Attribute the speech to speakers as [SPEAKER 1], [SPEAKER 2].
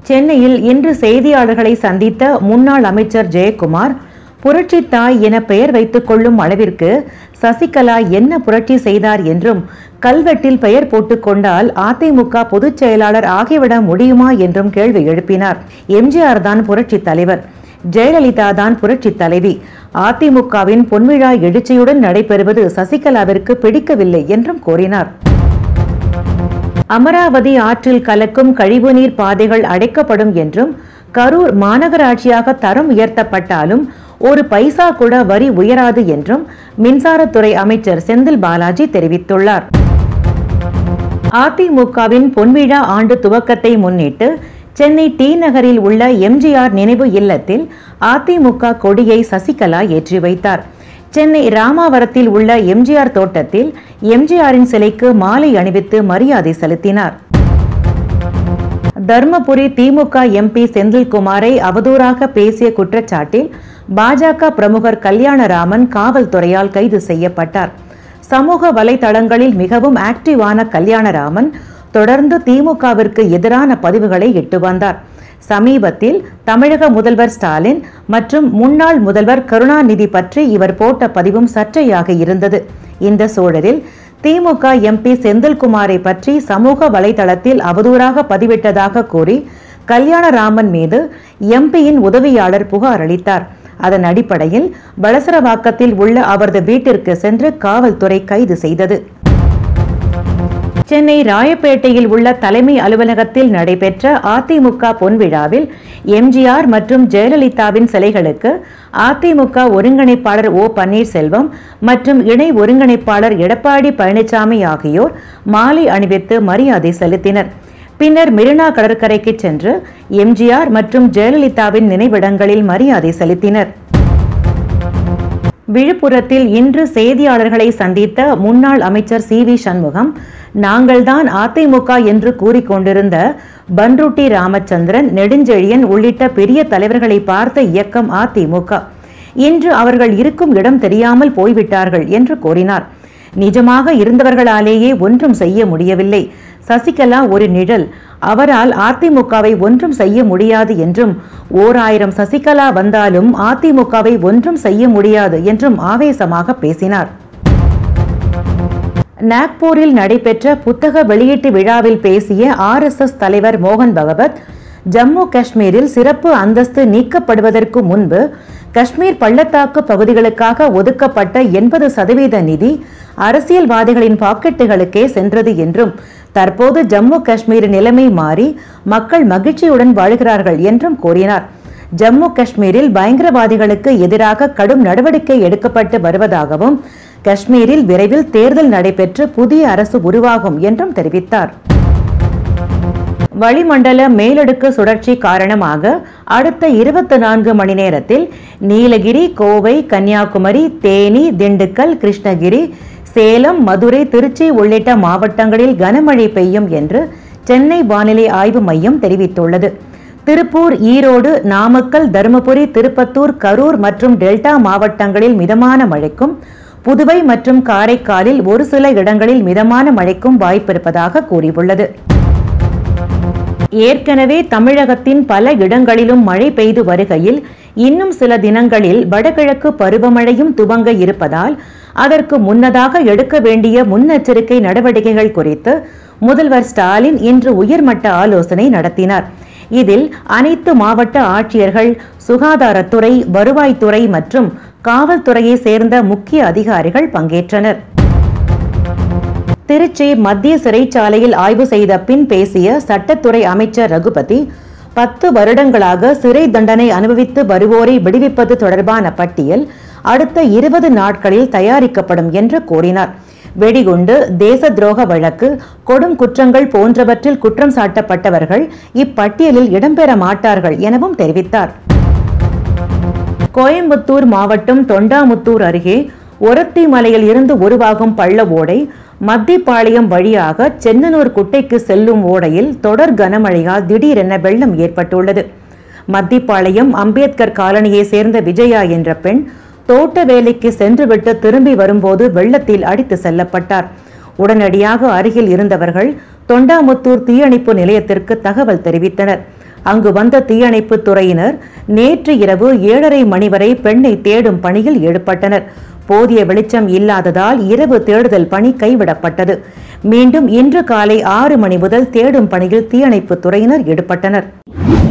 [SPEAKER 1] சென்னையில் இன்று செய்தியாளர்களை சந்தித்த முன்னாள் அமைச்சர் ஜெயக்குமார் புரட்சி தாய் என பெயர் வைத்துக் கொள்ளும் அளவிற்கு சசிகலா என்ன புரட்சி செய்தார் என்றும் கல்வெட்டில் பெயர் போட்டுக் கொண்டால் அதிமுக பொதுச் செயலாளர் ஆகிவிட முடியுமா என்றும் கேள்வி எழுப்பினார் எம்ஜிஆர் தான் புரட்சி தலைவர் ஜெயலலிதா தான் புரட்சி தலைவி அதிமுகவின் பொன்விழா எழுச்சியுடன் நடைபெறுவது சசிகலாவிற்கு பிடிக்கவில்லை என்றும் கூறினார் அமராவதி ஆற்றில் கலக்கும் கழிவுநீர் பாதைகள் அடைக்கப்படும் என்றும் கரூர் மாநகராட்சியாக தரம் உயர்த்தப்பட்டாலும் ஒரு பைசா கூட வரி உயராது என்றும் மின்சாரத்துறை அமைச்சர் செந்தில் பாலாஜி தெரிவித்துள்ளார் அதிமுகவின் பொன்விழா ஆண்டு துவக்கத்தை முன்னிட்டு சென்னை டி நகரில் உள்ள எம்ஜிஆர் நினைவு இல்லத்தில் அதிமுக கொடியை சசிகலா ஏற்றி வைத்தார் சென்னை ராமாவரத்தில் உள்ள எம்ஜிஆர் தோட்டத்தில் எம்ஜிஆரின் சிலைக்கு மாலை அணிவித்து மரியாதை செலுத்தினார் தர்மபுரி திமுக எம்பி செந்தில்குமாரை அவதூறாக பேசிய குற்றச்சாட்டில் பாஜக பிரமுகர் கல்யாணராமன் காவல்துறையால் கைது செய்யப்பட்டார் சமூக வலைதளங்களில் மிகவும் ஆக்டிவான கல்யாணராமன் தொடர்ந்து திமுகவிற்கு எதிரான பதிவுகளை இட்டு வந்தார் சமீபத்தில் தமிழக முதல்வர் ஸ்டாலின் மற்றும் முன்னாள் முதல்வர் கருணாநிதி பற்றி இவர் போட்ட பதிவும் சர்ச்சையாக இருந்தது இந்த சூழலில் திமுக எம்பி செந்தில்குமாரை பற்றி சமூக வலைதளத்தில் அவதூறாக பதிவிட்டதாக கூறி கல்யாணராமன் மீது எம்பியின் உதவியாளர் புகார் அளித்தார் அதன் அடிப்படையில் வளசரவாக்கத்தில் உள்ள அவரது வீட்டிற்கு சென்று காவல்துறை கைது செய்தது சென்னை ராயப்பேட்டையில் உள்ள தலைமை அலுவலகத்தில் நடைபெற்ற அதிமுக பொன்விழாவில் எம்ஜிஆர் மற்றும் ஜெயலலிதாவின் சிலைகளுக்கு அதிமுக ஒருங்கிணைப்பாளர் ஓ பன்னீர்செல்வம் மற்றும் இணை ஒருங்கிணைப்பாளர் எடப்பாடி பழனிசாமி ஆகியோர் மாலை அணிவித்து மரியாதை செலுத்தினர் பின்னர் மெரினா கடற்கரைக்கு சென்று எம்ஜிஆர் மற்றும் ஜெயலலிதாவின் நினைவிடங்களில் மரியாதை செலுத்தினர் விழுப்புரத்தில் இன்று செய்தியாளர்களை சந்தித்த முன்னாள் அமைச்சர் சி வி சண்முகம் நாங்கள்தான் அதிமுக என்று கூறிக்கொண்டிருந்த பன்ருட்டி ராமச்சந்திரன் நெடுஞ்செழியன் உள்ளிட்ட பெரிய தலைவர்களை பார்த்த இயக்கம் அதிமுக இன்று அவர்கள் இருக்கும் இடம் தெரியாமல் போய்விட்டார்கள் என்று கூறினார் நிஜமாக இருந்தவர்களாலேயே ஒன்றும் செய்ய முடியவில்லை சசிகலா ஒரு நிழல் அவரால் அதிமுகவை ஒன்றும் செய்ய முடியாது என்றும் ஓர் ஆயிரம் சசிகலா வந்தாலும் அதிமுகவை ஒன்றும் செய்ய முடியாது என்றும் ஆவேசமாக பேசினார் நாக்பூரில் நடைபெற்ற புத்தக வெளியீட்டு விழாவில் பேசிய ஆர்எஸ்எஸ் தலைவர் மோகன் பகவத் ஜம்மு காஷ்மீரில் சிறப்பு அந்தஸ்து நீக்கப்படுவதற்கு முன்பு காஷ்மீர் பள்ளத்தாக்கு பகுதிகளுக்காக ஒதுக்கப்பட்ட எண்பது சதவீத நிதி அரசியல்வாதிகளின் பாக்கெட்டுகளுக்கே சென்றது என்றும் தற்போது ஜம்மு காஷ்மீர் நிலைமை மாறி மக்கள் மகிழ்ச்சியுடன் வாழ்கிறார்கள் என்றும் கூறினார் ஜம்மு காஷ்மீரில் பயங்கரவாதிகளுக்கு எதிராக கடும் நடவடிக்கை எடுக்கப்பட்டு வருவதாகவும் காஷ்மீரில் விரைவில் தேர்தல் நடைபெற்று புதிய அரசு உருவாகும் என்றும் தெரிவித்தார் வளிமண்டல மேலடுக்கு சுழற்சி காரணமாக அடுத்த இருபத்தி நான்கு மணி நேரத்தில் நீலகிரி கோவை கன்னியாகுமரி தேனி திண்டுக்கல் கிருஷ்ணகிரி சேலம் மதுரை திருச்சி உள்ளிட்ட மாவட்டங்களில் கனமழை பெய்யும் என்று சென்னை வானிலை ஆய்வு மையம் தெரிவித்துள்ளது திருப்பூர் ஈரோடு நாமக்கல் தருமபுரி திருப்பத்தூர் கரூர் மற்றும் டெல்டா மாவட்டங்களில் மிதமான மழைக்கும் புதுவை மற்றும் காரைக்காலில் ஒரு சில இடங்களில் மிதமான மழைக்கும் வாய்ப்பிருப்பதாக கூறியுள்ளது ஏற்கனவே தமிழகத்தின் பல இடங்களிலும் மழை பெய்து வருகையில் இன்னும் சில தினங்களில் வடகிழக்கு பருவமழையும் துவங்க இருப்பதால் அதற்கு முன்னதாக எடுக்க வேண்டிய முன்னெச்சரிக்கை நடவடிக்கைகள் குறித்து முதல்வர் ஸ்டாலின் இன்று உயர்மட்ட ஆலோசனை நடத்தினார் இதில் அனைத்து மாவட்ட ஆட்சியர்கள் சுகாதாரத்துறை வருவாய்த்துறை மற்றும் காவல்துறையை சேர்ந்த முக்கிய அதிகாரிகள் பங்கேற்றனர் திருச்சி மத்திய சிறைச்சாலையில் ஆய்வு செய்த பின் பேசிய சட்டத்துறை அமைச்சர் ரகுபதி பத்து வருடங்களாக சிறை தண்டனை அனுபவித்து வருவோரை விடுவிப்பது தொடர்பான பட்டியல் அடுத்த இருபது நாட்களில் தயாரிக்கப்படும் என்று கூறினார் வெடிகுண்டு தேச துரோக வழக்கு கொடும் குற்றங்கள் போன்றவற்றில் குற்றம் சாட்டப்பட்டவர்கள் இப்பட்டியலில் இடம்பெற மாட்டார்கள் எனவும் தெரிவித்தார் கோயம்புத்தூர் மாவட்டம் தொண்டாமுத்தூர் அருகே ஒரத்தி மலையில் இருந்து உருவாகும் பள்ள ஓடை மத்திப்பாளையம் வழியாக சென்னனூர் குட்டைக்கு செல்லும் ஓடையில் தொடர் கனமழையால் திடீரென வெள்ளம் ஏற்பட்டுள்ளது மத்திப்பாளையம் அம்பேத்கர் காலனியை சேர்ந்த விஜயா என்ற பெண் தோட்ட வேலைக்கு சென்றுவிட்டு திரும்பி வரும்போது வெள்ளத்தில் அடித்து செல்லப்பட்டார் உடனடியாக அருகில் இருந்தவர்கள் தொண்டாமுத்தூர் தீயணைப்பு நிலையத்திற்கு தகவல் தெரிவித்தனர் அங்கு வந்த தீயணைப்பு துறையினர் நேற்று இரவு ஏழரை மணி வரை பெண்ணை தேடும் பணியில் ஈடுபட்டனர் போதிய வெளிச்சம் இல்லாததால் இரவு தேடுதல் பணி கைவிடப்பட்டது மீண்டும் இன்று காலை ஆறு மணி முதல் தேடும் பணியில் தீயணைப்பு துறையினர் ஈடுபட்டனர்